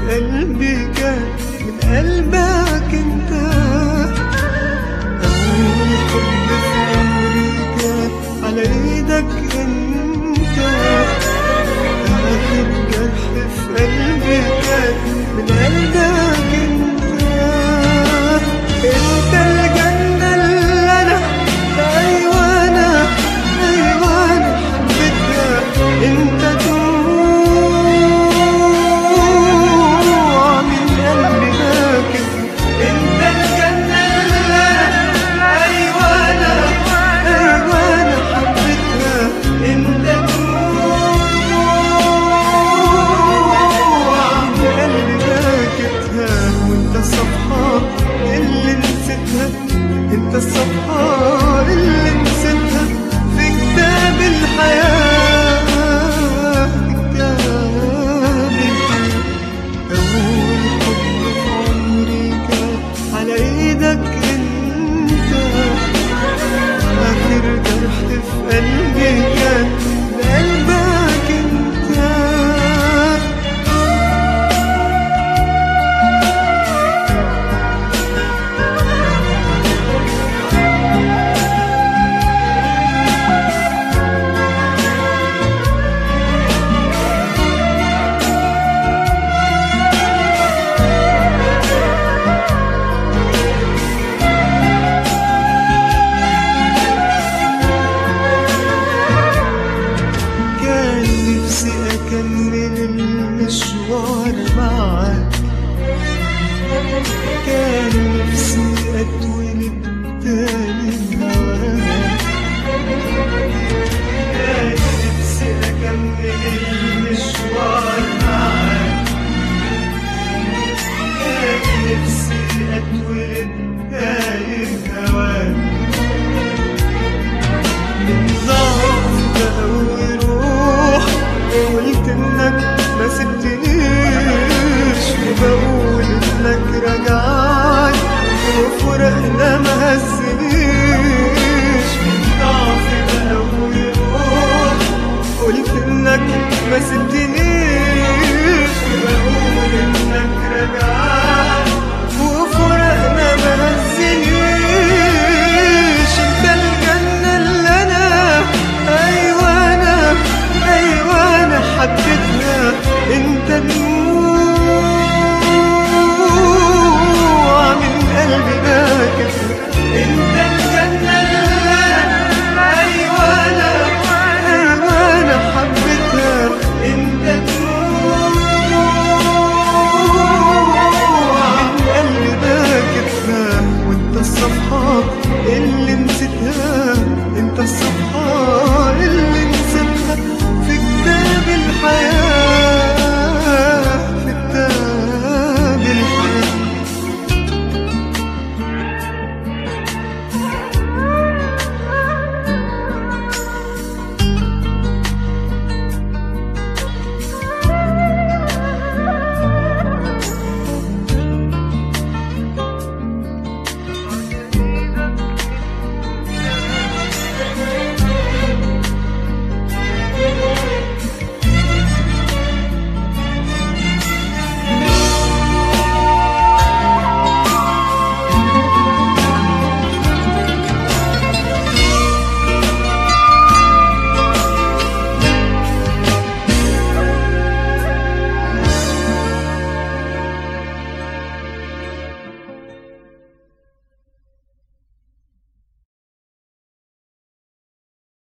قلبي كان من قلبك انت أول حب في عمري كان على ايدك انت آخر جرح في قلبي كان من قلبك انت انت الجنة اللي انا ايوه انا ايوه انا حبيتها انت دموع من قلبي لكن انت الجنة اللي انا ايوه انا ايوه انا حبيتها انت دموع من قلبي باكتها وانت الصفحة اللي نسيتها انت الصفحة اللي نسيتها في كتاب الحياة كتاب الحياة أول حب في عمري كان على إيدك أنت آخر جرح في قلبي كان بقلبك أنت كان نفسي أكمل المشوار معاك كان نفسي أتولد تاني معاك كان نفسي أكمل المشوار معاك كان نفسي أتولد تاني هواك ضعف بقوي روح قلت انك ما سبتنيش وبقول انك رجعت وفرقنا ما هزنيش من ضعف بقوي روح قلت انك ما سبتنيش